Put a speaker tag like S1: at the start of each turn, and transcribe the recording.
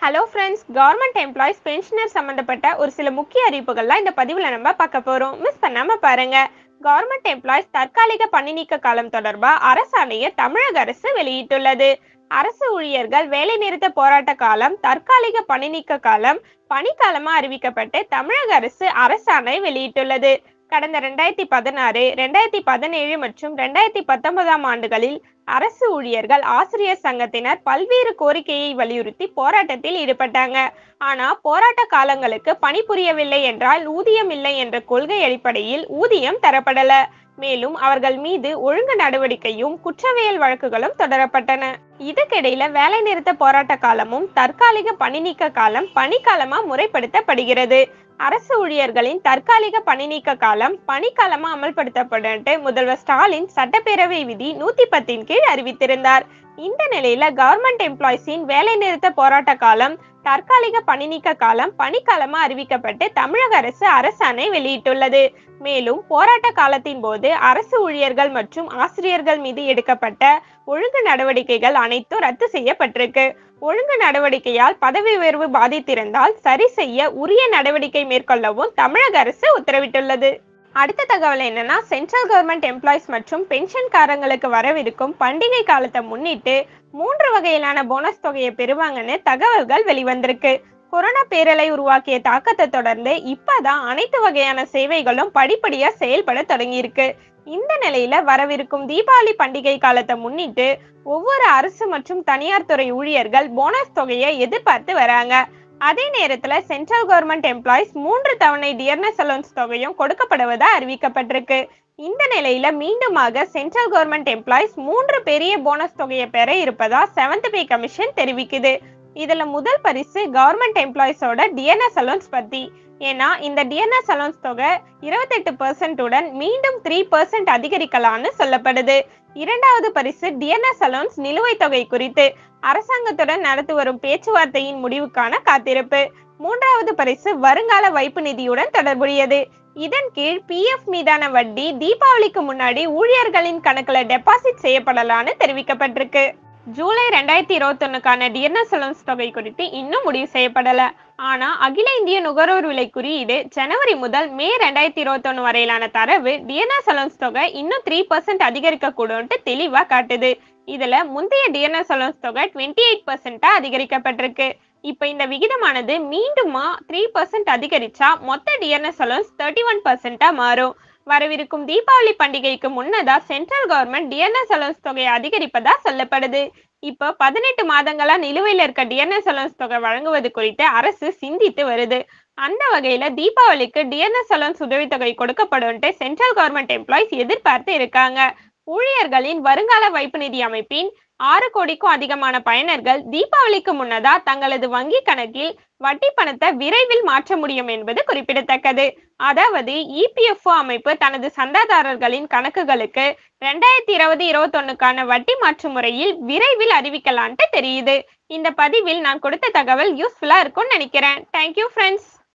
S1: hello friends government employees pensioner சம்மந்தப்பட்ட ஒரு சில முக்கிய அறிவிப்புகள்லாம் இந்த பதிவில் நம்ம பார்க்க போகிறோம் மிஸ் பண்ணாமல் பாருங்க கவர்மெண்ட் எம்ப்ளாயிஸ் தற்காலிக பணி நீக்க காலம் தொடர்பாக அரசாணையை தமிழக அரசு வெளியிட்டுள்ளது அரசு ஊழியர்கள் வேலைநிறுத்த போராட்ட காலம் தற்காலிக பணி நீக்க காலம் பணிக்காலமா அறிவிக்கப்பட்டு தமிழக அரசு அரசாணை வெளியிட்டுள்ளது கடந்த ரெண்டாயிரத்தி பதினாறு ரெண்டாயிரத்தி பதினேழு மற்றும் ரெண்டாயிரத்தி பத்தொன்பதாம் ஆண்டுகளில் அரசு ஊழியர்கள் ஆசிரியர் சங்கத்தினர் பல்வேறு கோரிக்கையை வலியுறுத்தி போராட்டத்தில் ஈடுபட்டாங்க ஆனா போராட்ட காலங்களுக்கு பணிபுரியவில்லை என்றால் ஊதியம் இல்லை என்ற கொள்கை அடிப்படையில் ஊதியம் தரப்படல மேலும் அவர்கள் மீது ஒழுங்கு நடவடிக்கையும் குற்றவியல் வழக்குகளும் தொடரப்பட்டன இதுக்கிடையில வேலை நிறுத்த போராட்ட காலமும் தற்காலிக பணி நீக்க காலம் பணிக்காலமா முறைப்படுத்தப்படுகிறது அரசு ஊழியர்களின் தற்காலிக பணி நீக்க காலம் பணிக்காலமா அமல்படுத்தப்பட்டு முதல்வர் ஸ்டாலின் சட்டப்பேரவை விதி நூத்தி பத்தின் கீழ் அறிவித்திருந்தார் இந்த நிலையில கவர்மெண்ட் எம்ப்ளாயிஸின் வேலை நிறுத்த போராட்ட காலம் தற்காலிக பணி நீக்க காலம் பணிக்காலமா அறிவிக்கப்பட்டு தமிழக அரசு அரசாணை வெளியிட்டுள்ளது மேலும் போராட்ட காலத்தின் போது அரசு ஊழியர்கள் மற்றும் ஆசிரியர்கள் மீது எடுக்கப்பட்ட ஒழுங்கு நடவடிக்கைகள் அனைத்தும் ரத்து செய்யப்பட்டிருக்கு ஒழுங்கு நடவடிக்கையால் பதவி உயர்வு பாதித்திருந்தால் சரி செய்ய உரிய நடவடிக்கை மேற்கொள்ளவும் தமிழக அரசு உத்தரவிட்டுள்ளது அடுத்த தகவல் என்னன்னா சென்ட்ரல் கவர்மெண்ட் எம்ப்ளாயிஸ் மற்றும் பென்ஷன்காரங்களுக்கு வரவிருக்கும் பண்டிகை காலத்தை முன்னிட்டு மூன்று வகையிலான போனஸ் தொகையை பெறுவாங்கன்னு தகவல்கள் வெளிவந்திருக்கு கொரோனா பேரலை உருவாக்கிய தாக்கத்தை தொடர்ந்து இப்பதான் அனைத்து வகையான சேவைகளும் படிப்படியா செயல்பட தொடங்கியிருக்கு இந்த நிலையில வரவிருக்கும் தீபாவளி பண்டிகை காலத்தை முன்னிட்டு ஒவ்வொரு அரசு மற்றும் தனியார் துறை ஊழியர்கள் போனஸ் தொகையை எதிர்பார்த்து வராங்க அதே நேரத்துல சென்ட்ரல் கவர்மெண்ட் எம்ப்ளாயிஸ் மூன்று தவணை டியர்னஸ் அலோன்ஸ் தொகையும் கொடுக்கப்படுவதா அறிவிக்கப்பட்டிருக்கு இந்த நிலையில மீண்டுமாக சென்ட்ரல் கவர்மெண்ட் எம்ப்ளாயிஸ் மூன்று பெரிய போனஸ் தொகையை பெற இருப்பதா செவன்த் பே கமிஷன் தெரிவிக்குது இதுல முதல் பரிசு கவர்மெண்ட் எம்ப்ளாயிஸோட டிஎன்எஸ் அலோன்ஸ் பத்தி ஏன்னா இந்த டிஎன்எஸ் அலோன்ஸ் தொகை இருபத்தெட்டு பர்சன்ட் உடன் மீண்டும் த்ரீ பர்சன்ட் அதிகரிக்கலாம்னு சொல்லப்படுது இரண்டாவது பரிசு டிஎன்எஸ் அலோன்ஸ் நிலுவைத் தொகை குறித்து அரசாங்கத்துடன் நடத்தி வரும் பேச்சுவார்த்தையின் முடிவுக்கான காத்திருப்பு மூன்றாவது பரிசு வருங்கால வைப்பு நிதியுடன் தொடர்புடையது இதன் கீழ் பிஎஃப் மீதான வட்டி தீபாவளிக்கு முன்னாடி ஊழியர்களின் கணக்குல டெபாசிட் செய்யப்படலாம்னு தெரிவிக்கப்பட்டிருக்கு ஜூலை ரெண்டாயிரத்தி இருபத்தொன்னுக்கான டிஎன்எஸ் அலோன்ஸ் தொகை குறித்து இன்னும் முடிவு செய்யப்படல ஆனா அகில இந்திய நுகர்வோர் விலை குறியீடு ஜனவரி முதல் மே ரெண்டாயிரத்தி இருபத்தொன்னு வரையிலான தரவு டிஎன்எஸ் அலோன்ஸ் தொகை இன்னும் த்ரீ பர்சன்ட் அதிகரிக்க கூடும்ட்டு தெளிவா காட்டுது இதுல முந்தைய டிஎன்எஸ் அலோன்ஸ் தொகை டுவெண்ட்டி எயிட் பர்சன்டா அதிகரிக்கப்பட்டிருக்கு இப்ப இந்த விகிதமானது மீண்டுமா த்ரீ பர்சன்ட் அதிகரிச்சா மொத்த டிஎன்எஸ் அலோன்ஸ் தேர்ட்டி ஒன் பர்சன்டா மாறும் வரவிருக்கும் தீபாவளி பண்டிகைக்கு முன்னதா சென்ட்ரல் கவர்மெண்ட் டிஎன்எஸ் அலோன்ஸ் தொகையை அதிகரிப்பதா சொல்லப்படுது இப்ப பதினெட்டு மாதங்களா நிலுவையில் இருக்க டிஎன்எஸ் அலோன்ஸ் தொகை வழங்குவது குறித்து அரசு சிந்தித்து வருது அந்த வகையில தீபாவளிக்கு டிஎன்எஸ் அலோன்ஸ் உதவித்தொகை கொடுக்கப்படும் சென்ட்ரல் கவர்மெண்ட் எம்ப்ளாயிஸ் எதிர்பார்த்து இருக்காங்க ஊழியர்களின் வருங்கால வைப்பு நிதி அமைப்பின் ஆறு கோடிக்கும் அதிகமான பயனர்கள் தீபாவளிக்கு முன்னதா தங்களது வங்கி கணக்கில் வட்டி பணத்தை விரைவில் மாற்ற முடியும் என்பது குறிப்பிடத்தக்கது அதாவது இபிஎஃப்ஓ அமைப்பு தனது சந்தாதாரர்களின் கணக்குகளுக்கு ரெண்டாயிரத்தி இருபது இருபத்தொன்னுக்கான வட்டி மாற்று முறையில் விரைவில் அறிவிக்கலான்ட்டு தெரியுது இந்த பதிவில் நான் கொடுத்த தகவல் யூஸ்ஃபுல்லா இருக்கும்னு நினைக்கிறேன் தேங்க்யூ ஃப்ரெண்ட்ஸ்